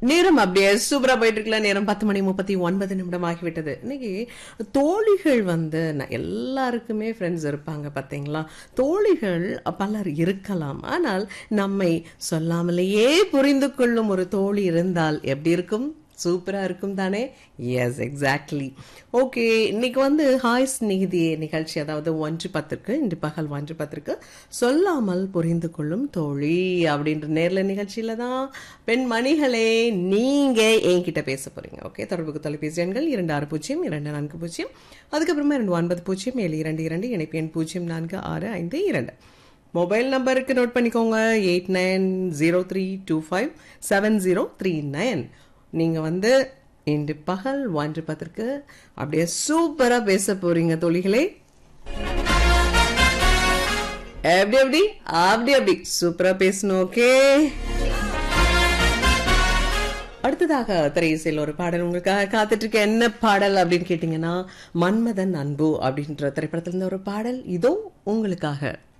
நேரம் அப்படியே சூப்பரா போயிட்டு இருக்குல்ல நேரம் பத்து மணி முப்பத்தி ஒன்பது நிமிடம் ஆகிவிட்டது இன்னைக்கு தோழிகள் வந்து ந- எல்லாருக்குமே ஃப்ரெண்ட்ஸ் இருப்பாங்க பாத்தீங்களா தோழிகள் பலர் இருக்கலாம் ஆனால் நம்மை சொல்லாமலேயே புரிந்து கொள்ளும் ஒரு தோழி இருந்தால் எப்படி இருக்கும் சூப்பரா இருக்கும் தானே எஸ் எக்ஸாக்ட்லி ஓகே இன்னைக்கு வந்து ஹாய் ஸ்நேகிதியே நிகழ்ச்சி அதாவது ஒன்று பத்திற்கு இன்று பகல் ஒன்று பத்திற்கு சொல்லாமல் புரிந்து கொள்ளும் தோழி அப்படின்ற நேர்ல நிகழ்ச்சியில தான் பெண்மணிகளே நீங்க என்கிட்ட பேச போறீங்க ஓகே தொடர்புக்கு தொலைபேசி எண்கள் இரண்டு ஆறு பூஜ்ஜியம் இரண்டு நான்கு பூஜ்ஜியம் அதுக்கப்புறமா இரண்டு ஒன்பது பூஜ்ஜியம் ஏழு இரண்டு இரண்டு இணைப்பு எண் பூஜ்ஜியம் நான்கு ஆறு ஐந்து இரண்டு மொபைல் நம்பருக்கு நோட் பண்ணிக்கோங்க eight nine zero three two five seven zero three nine நீங்கள் வந்து இன்று பகல் ஒன்று பத்திற்கு அப்படியே சூப்பராக பேச போறீங்க தோழிகளே எப்படி எப்படி அப்படி அப்படி சூப்பரா பேசணும் ஓகே அடுத்ததாக திரையிசையில் ஒரு பாடல் உங்களுக்காக காத்துட்டு இருக்க என்ன பாடல் அப்படின்னு கேட்டீங்கன்னா மன்மதன் அன்பு அப்படின்ற திரைப்படத்துல இருந்த ஒரு பாடல் இதோ உங்களுக்காக